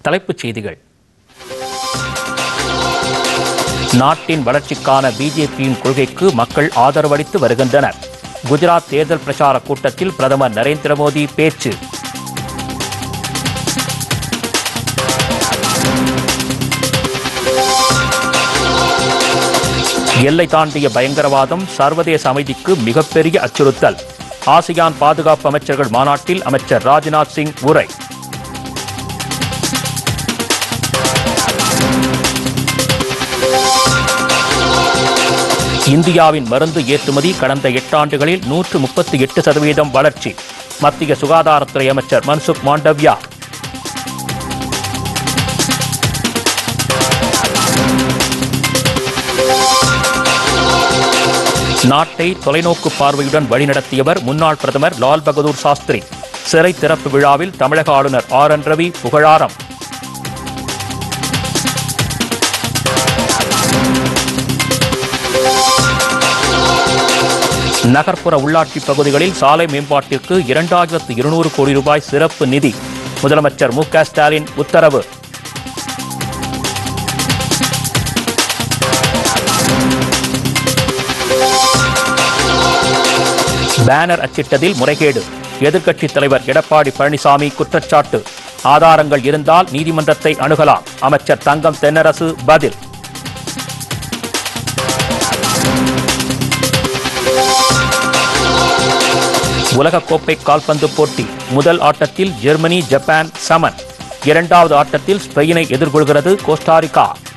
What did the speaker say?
தலைப்புச் செய்திகள் நாட்டின் வளர்ச்சிக்கான பிஜேபியின் கொள்கைக்கு மக்கள் ஆதரவளித்து வருகின்றனர் குஜராத் தேர்தல் பிரச்சார கூட்டத்தில் பிரதமர் நரேந்திர மோடி பேச்சு எல்லை தாண்டிய பயங்கரவாதம் சர்வதேச அமைதிக்கு மிகப்பெரிய அச்சுறுத்தல் ஆசியான் பாதுகாப்பு அமைச்சர்கள் மாநாட்டில் அமைச்சர் ராஜ்நாத் சிங் உரை இந்தியாவின் மருந்து ஏற்றுமதி கடந்த எட்டாண்டுகளில் நூற்று முப்பத்தி எட்டு சதவீதம் வளர்ச்சி மத்திய சுகாதாரத்துறை அமைச்சர் மன்சுக் மாண்டவ்யா நாட்டை தொலைநோக்கு பார்வையுடன் வழிநடத்தியவர் முன்னாள் பிரதமர் லால் பகதூர் சாஸ்திரி சிறை திறப்பு விழாவில் தமிழக ஆளுநர் ஆர் என் ரவி புகழாரம் நகர்ப்புற உள்ளாட்சி பகுதிகளில் சாலை மேம்பாட்டிற்கு இரண்டாயிரத்து இருநூறு கோடி ரூபாய் சிறப்பு நிதி முதலமைச்சர் மு க ஸ்டாலின் உத்தரவு பேனர் அச்சிட்டதில் முறைகேடு எதிர்க்கட்சித் தலைவர் எடப்பாடி பழனிசாமி குற்றச்சாட்டு ஆதாரங்கள் இருந்தால் நீதிமன்றத்தை அணுகலாம் அமைச்சர் தங்கம் தென்னரசு பதில் உலகக்கோப்பை கால்பந்து போட்டி முதல் ஆட்டத்தில் ஜெர்மனி ஜப்பான் சமன் இரண்டாவது ஆட்டத்தில் ஸ்பெயினை எதிர்கொள்கிறது கோஸ்டாரிக்கா